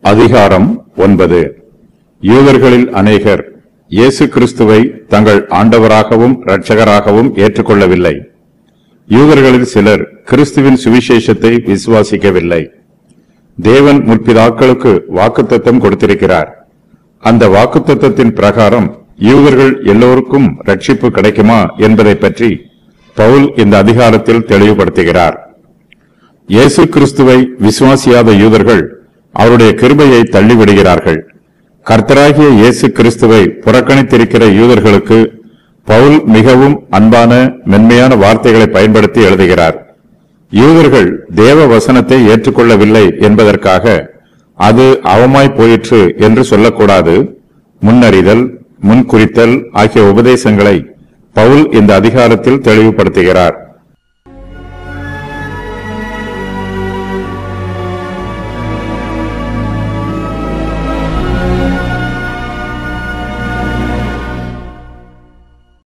அதிகாரம் ஒன்பது யூதர்களில் அநேகர் இயேசு கிறிஸ்துவை தங்கள் ஆண்டவராகவும் இரட்சகராகவும் ஏற்றுக்கொள்ளவில்லை யூதர்களில் சிலர் கிறிஸ்துவின் சுவிசேஷத்தை விசுவாசிக்கவில்லை தேவன் முற்பிதாக்களுக்கு வாக்குத்தத்தம் கொடுத்திருக்கிறார் அந்த வாக்குத்தத்தத்தின் பிரகாரம் யூதர்கள் எல்லோருக்கும் ரட்சிப்பு கிடைக்குமா என்பதை பற்றி பவுல் இந்த அதிகாரத்தில் தெளிவுபடுத்துகிறார் இயேசு கிறிஸ்துவை விசுவாசியாத யூதர்கள் அவருடைய கிருபையை தள்ளிவிடுகிறார்கள் கர்த்தராகிய இயேசு கிறிஸ்துவை புறக்கணித்திருக்கிற யூதர்களுக்கு பவுல் மிகவும் அன்பான மென்மையான வார்த்தைகளை பயன்படுத்தி எழுதுகிறார் யூதர்கள் தேவ வசனத்தை ஏற்றுக்கொள்ளவில்லை என்பதற்காக அது அவமாய் போயிற்று என்று சொல்லக்கூடாது முன்னறிதல் முன்குறித்தல் ஆகிய உபதேசங்களை பவுல் இந்த அதிகாரத்தில் தெளிவுபடுத்துகிறார்